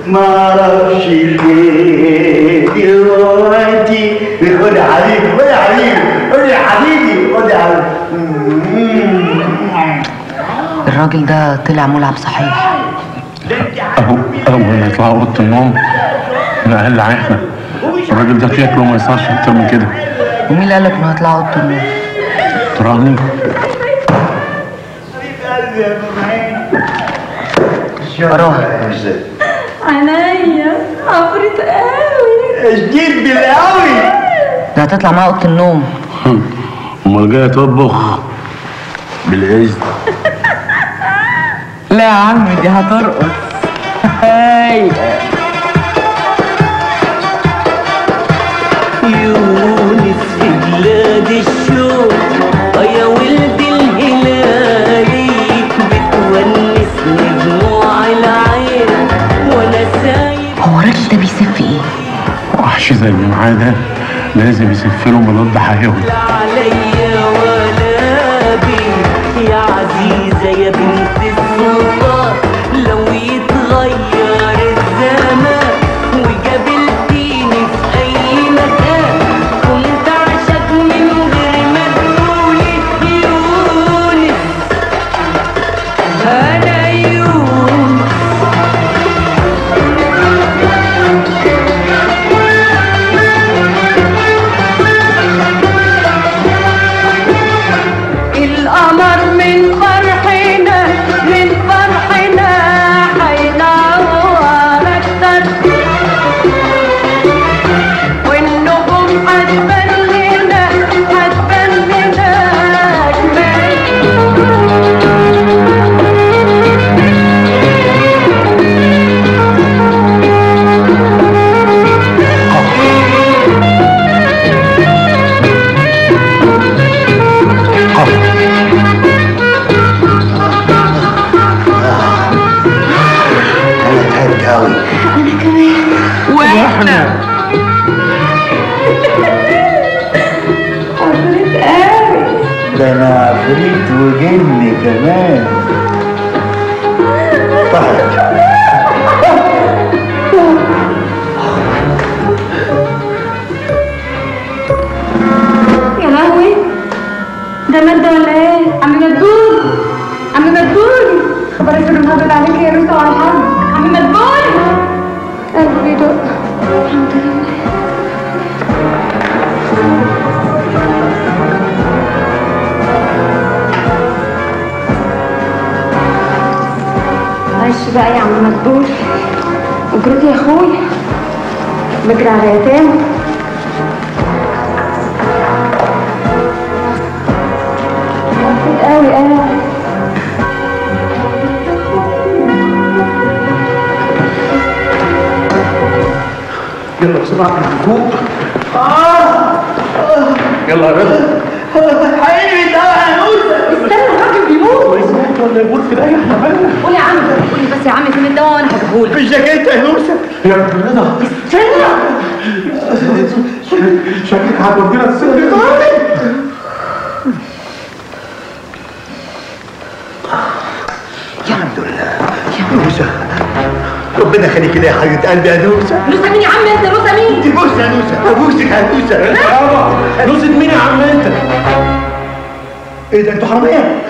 ما اعرفش ليه دلوقتي خد يا حبيبي خد يا حبيبي خد يا حبيبي خد يا حبيبي الراجل ده طلع ملعب صحيح اهو اول ما يطلعوا اوضه النوم انا اقل احنا الراجل ده شكله ما يصحش اكتر من كده ومين اللي قالك انه هيطلع اوضه النوم تراهني قلبي يا نورعين وراها عينيا عفريت قوي شديد بالقوي ده هتطلع معاه اوضه النوم امال جاي تطبخ بالاذن لا يا عم دي هترقص هاي يونس في بلاد الشوق يا ولد الهلالي بتونسني دموع العين وانا سايب هو الراجل ده بيسف ايه وحش زي اللي معاه ده لازم يسف له مضاد حيوي عليا ولا بي يا عزيزة يا بنت السلطان لو يتغير الزمان وقابلتيني في أي مكان كنت أعشق من غير ما تقولي يونس أنا يونس القمر من فرحنا من فرحنا هينور اكتر والنجوم هتبان لنا هتبان لنا انا تعبت قوي واحنا عفريت قوي ده انا عفريت وجن كمان طهر يا لهوي ده مادة ولا ايه؟ عم مدبول عم مدبول خبر اسر مهبط عليك يا روسة وعلى الحرب عم مدبول قلبي بيدق الحمد لله معلش بقى يا عم مدبول اجرتي يا اخويا بجري على يتامى مبسوط قوي قوي يلا بسرعه فوق يلا يا رضا حبيبي ده هنوسة استنى الراجل بيموت ولا يقول في الايه احنا مالنا قول يا عم قول بس يا عم فين الدواء وانا هجيبهولك بالجاكيت يا هنوسة يا رضا شكلك هتودينا السجن الحمد لله يا نوسة ربنا يخليك لي يا حبيبة قلبي يا نوسة نوسة مين يا عم انت نوسة مين دي بوسة يا نوسة ابوسك يا نوسة يابا نوسة مين يا عم انت؟ ايه ده انتوا حرامية؟